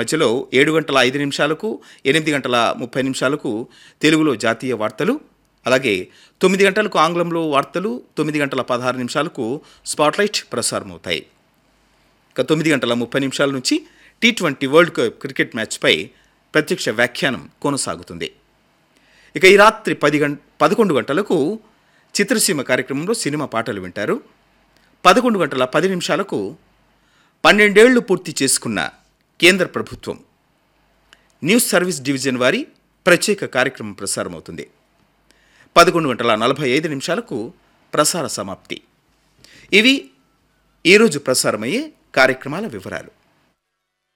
మధ్యలో ఏడు గంటల ఐదు నిమిషాలకు ఎనిమిది గంటల ముప్పై నిమిషాలకు తెలుగులో జాతీయ వార్తలు అలాగే తొమ్మిది గంటలకు ఆంగ్లంలో వార్తలు తొమ్మిది గంటల పదహారు నిమిషాలకు స్పాట్లైట్ ప్రసారమవుతాయి ఇక తొమ్మిది గంటల ముప్పై నిమిషాల నుంచి T twenty world cup cricket మ్యాచ్పై ప్రత్యక్ష వ్యాఖ్యానం కొనసాగుతుంది ఇక ఈ రాత్రి పది గంట పదకొండు గంటలకు చిత్రసీమ కార్యక్రమంలో సినిమా పాటలు వింటారు పదకొండు గంటల పది నిమిషాలకు పన్నెండేళ్లు పూర్తి చేసుకున్న కేంద్ర ప్రభుత్వం న్యూస్ సర్వీస్ డివిజన్ వారి ప్రత్యేక కార్యక్రమం ప్రసారమవుతుంది పదకొండు గంటల నలభై ఐదు నిమిషాలకు ప్రసార సమాప్తి ఇవి ఈరోజు ప్రసారమయ్యే కార్యక్రమాల వివరాలు